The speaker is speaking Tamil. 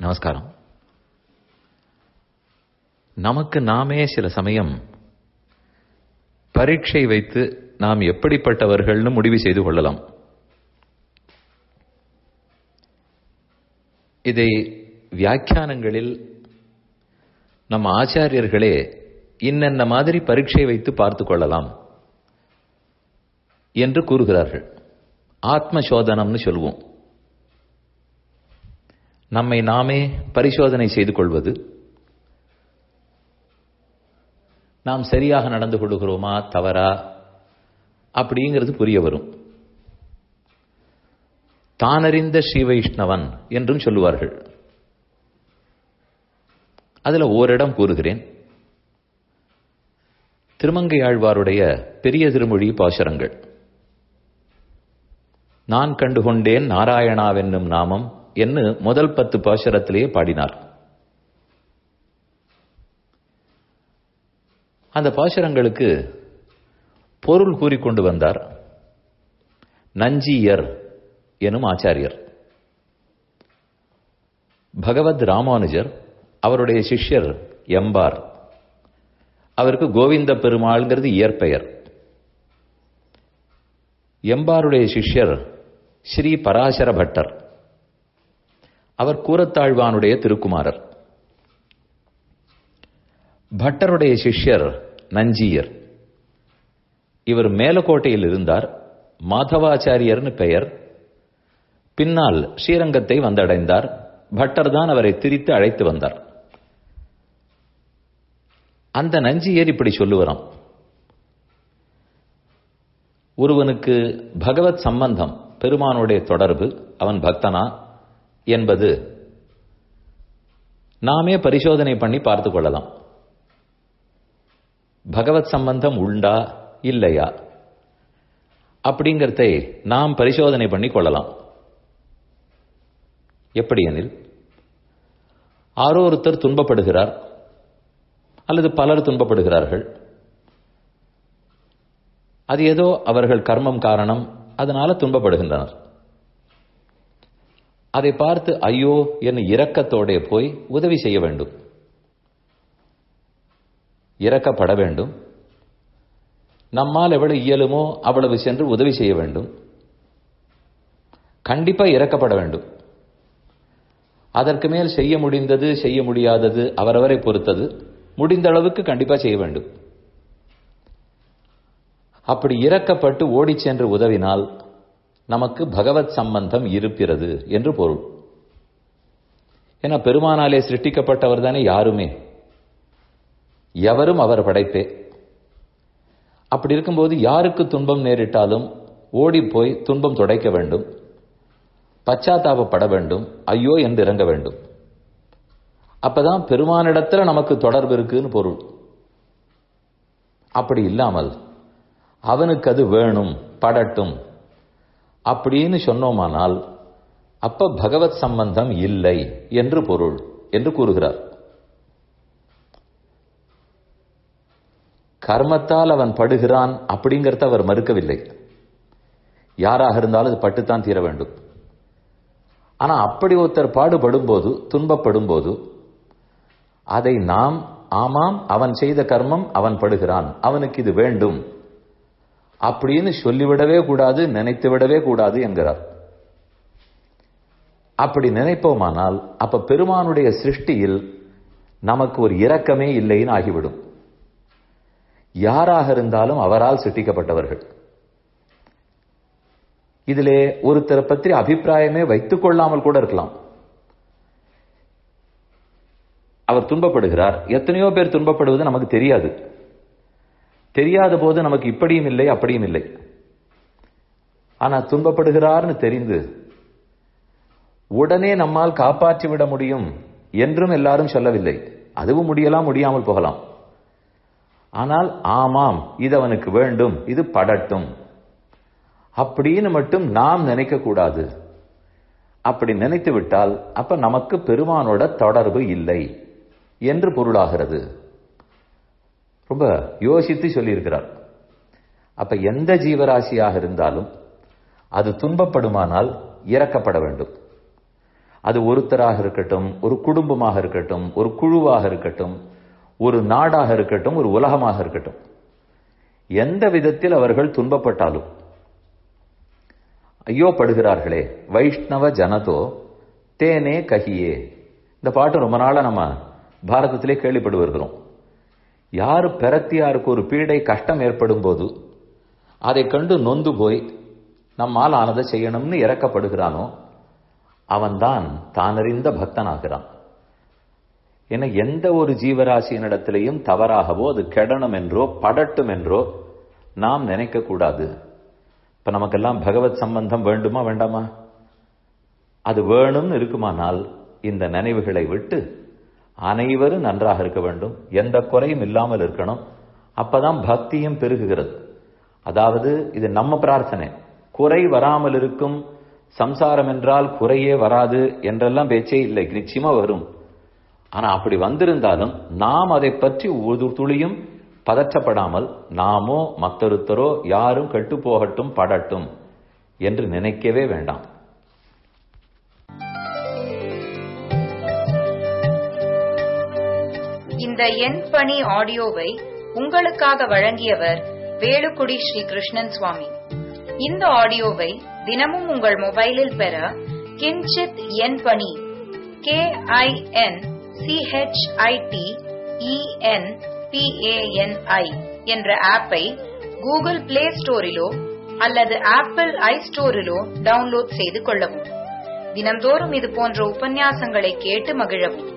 நமஸ்காரம் நமக்கு நாமே சில சமயம் பரீட்சை வைத்து நாம் எப்படிப்பட்டவர்கள்னு முடிவு செய்து கொள்ளலாம் இதை வியாக்கியானங்களில் நம்ம ஆச்சாரியர்களே இன்னென்ன மாதிரி பரீட்சை வைத்து பார்த்து கொள்ளலாம் என்று கூறுகிறார்கள் ஆத்ம சோதனம்னு சொல்லுவோம் நம்மை நாமே பரிசோதனை செய்து கொள்வது நாம் சரியாக நடந்து கொள்கிறோமா தவறா அப்படிங்கிறது புரிய வரும் தானறிந்த ஸ்ரீ வைஷ்ணவன் என்றும் சொல்லுவார்கள் அதுல ஓரிடம் கூறுகிறேன் திருமங்கை ஆழ்வாருடைய பெரிய திருமொழி பாசுரங்கள் நான் கண்டுகொண்டேன் நாராயணாவென்னும் நாமம் என்று முதல் பத்து பாசுரத்திலேயே பாடினார் அந்த பாசுரங்களுக்கு பொருள் கூறிக்கொண்டு வந்தார் நஞ்சியர் எனும் ஆச்சாரியர் பகவத் ராமானுஜர் அவருடைய சிஷ்யர் எம்பார் அவருக்கு கோவிந்த பெருமாள்ங்கிறது இயற்பெயர் எம்பாருடைய சிஷ்யர் ஸ்ரீ பராசர பட்டர் அவர் கூரத்தாழ்வானுடைய திருக்குமாரர் பட்டருடைய சிஷ்யர் நஞ்சியர் இவர் மேலக்கோட்டையில் இருந்தார் மாதவாச்சாரியர்னு பெயர் பின்னால் ஸ்ரீரங்கத்தை வந்தடைந்தார் பட்டர் தான் அவரை திரித்து அழைத்து வந்தார் அந்த நஞ்சியர் இப்படி சொல்லுவராம் ஒருவனுக்கு பகவத் சம்பந்தம் பெருமானுடைய தொடர்பு அவன் பக்தனா என்பது நாமே பரிசோதனை பண்ணி பார்த்து கொள்ளலாம் பகவத் சம்பந்தம் உண்டா இல்லையா அப்படிங்கிறதை நாம் பரிசோதனை பண்ணி கொள்ளலாம் எப்படி எனில் ஆரோ ஒருத்தர் துன்பப்படுகிறார் அல்லது பலர் துன்பப்படுகிறார்கள் அது ஏதோ அவர்கள் கர்மம் காரணம் அதனால துன்பப்படுகின்றனர் அதை பார்த்து ஐயோ என் இரக்கத்தோட போய் உதவி செய்ய வேண்டும் இறக்கப்பட வேண்டும் நம்மால் எவ்வளவு இயலுமோ அவ்வளவு சென்று உதவி செய்ய வேண்டும் கண்டிப்பா இறக்கப்பட வேண்டும் அதற்கு மேல் செய்ய முடிந்தது செய்ய முடியாதது அவரவரை பொறுத்தது முடிந்த அளவுக்கு கண்டிப்பா செய்ய வேண்டும் அப்படி இறக்கப்பட்டு ஓடிச் சென்று உதவினால் நமக்கு பகவத் சம்பந்தம் இருப்பிறது என்று பொருள் ஏன்னா பெருமானாலே சிருஷ்டிக்கப்பட்டவர் தானே யாருமே எவரும் அவர் படைப்பே அப்படி இருக்கும்போது யாருக்கு துன்பம் நேரிட்டாலும் ஓடி போய் துன்பம் துடைக்க வேண்டும் பச்சாத்தாபப்பட வேண்டும் ஐயோ என்று இறங்க வேண்டும் அப்பதான் பெருமானிடத்துல நமக்கு தொடர்பு இருக்குன்னு பொருள் அப்படி இல்லாமல் அவனுக்கு அது வேணும் படட்டும் அப்படின்னு சொன்னோமானால் அப்ப பகவத் சம்பந்தம் இல்லை என்று பொருள் என்று கூறுகிறார் கர்மத்தால் அவன் படுகிறான் அப்படிங்கிறத அவர் மறுக்கவில்லை யாராக இருந்தாலும் அது பட்டுத்தான் தீர வேண்டும் ஆனா அப்படி ஒருத்தர் பாடுபடும் போது துன்பப்படும் போது அதை நாம் ஆமாம் அவன் செய்த கர்மம் அவன் படுகிறான் அவனுக்கு இது வேண்டும் அப்படின்னு சொல்லிவிடவே கூடாது நினைத்து விடவே கூடாது என்கிறார் அப்படி நினைப்போமானால் அப்ப பெருமானுடைய சிருஷ்டியில் நமக்கு ஒரு இரக்கமே இல்லைன்னு ஆகிவிடும் யாராக இருந்தாலும் அவரால் சிருஷ்டிக்கப்பட்டவர்கள் இதிலே ஒருத்தரை பற்றி அபிப்பிராயமே வைத்துக் கொள்ளாமல் கூட இருக்கலாம் அவர் துன்பப்படுகிறார் எத்தனையோ பேர் துன்பப்படுவது நமக்கு தெரியாது தெரியாத போது நமக்கு இப்படியும் இல்லை அப்படியும் இல்லை ஆனா துன்பப்படுகிறார்னு தெரிந்து உடனே நம்மால் காப்பாற்றி விட முடியும் என்றும் எல்லாரும் சொல்லவில்லை அதுவும் முடியலாம் முடியாமல் போகலாம் ஆனால் ஆமாம் இது அவனுக்கு வேண்டும் இது படட்டும் அப்படின்னு மட்டும் நாம் நினைக்க கூடாது அப்படி நினைத்து விட்டால் அப்ப நமக்கு பெருமானோட தொடர்பு இல்லை என்று பொருளாகிறது ரொம்ப யோசித்து சொல்லியிருக்கிறார் அப்ப எந்த ஜீவராசியாக இருந்தாலும் அது துன்பப்படுமானால் இறக்கப்பட வேண்டும் அது ஒருத்தராக இருக்கட்டும் ஒரு குடும்பமாக இருக்கட்டும் ஒரு குழுவாக இருக்கட்டும் ஒரு நாடாக இருக்கட்டும் ஒரு உலகமாக இருக்கட்டும் எந்த விதத்தில் அவர்கள் துன்பப்பட்டாலும் ஐயோ படுகிறார்களே வைஷ்ணவ ஜனதோ தேனே ககியே இந்த பாட்டு ரொம்ப நாளா நம்ம பாரதத்திலே கேள்விப்பட்டு வருகிறோம் யாரு பெறத்தியாருக்கு ஒரு பீடை கஷ்டம் ஏற்படும் போது அதை கண்டு நொந்து போய் நம்மால் ஆனதை செய்யணும்னு இறக்கப்படுகிறானோ அவன்தான் தானறிந்த பக்தனாகிறான் என எந்த ஒரு ஜீவராசியினிடத்திலையும் தவறாகவோ அது கெடணும் என்றோ படட்டும் என்றோ நாம் நினைக்க கூடாது இப்ப நமக்கெல்லாம் பகவத் சம்பந்தம் வேண்டுமா வேண்டாமா அது வேணும்னு இருக்குமானால் இந்த நினைவுகளை விட்டு அனைவரும் நன்றாக இருக்க வேண்டும் எந்த குறையும் இல்லாமல் இருக்கணும் அப்பதான் பக்தியும் பெருகுகிறது அதாவது இது நம்ம பிரார்த்தனை குறை வராமல் இருக்கும் சம்சாரம் என்றால் குறையே வராது என்றெல்லாம் பேச்சே இல்லை நிச்சயமா வரும் ஆனா அப்படி வந்திருந்தாலும் நாம் அதை பற்றி ஒரு துளியும் பதற்றப்படாமல் நாமோ மற்றொருத்தரோ யாரும் கெட்டு போகட்டும் படட்டும் என்று நினைக்கவே வேண்டாம் இந்த எண் பணி ஆடியோவை உங்களுக்காக வழங்கியவர் வேலுக்குடி ஸ்ரீ கிருஷ்ணன் சுவாமி இந்த ஆடியோவை தினமும் உங்கள் மொபைலில் பெற கிஞ்சித் எண் பணி கே ஐ என் சிஹெச்ஐடி இஎன் பிஏஎன்ஐ என்ற ஆப்பை கூகுள் பிளே ஸ்டோரிலோ அல்லது ஆப்பிள் ஐ ஸ்டோரிலோ டவுன்லோட் செய்து கொள்ளவும் தினந்தோறும் இது போன்ற உபன்யாசங்களை கேட்டு மகிழவும்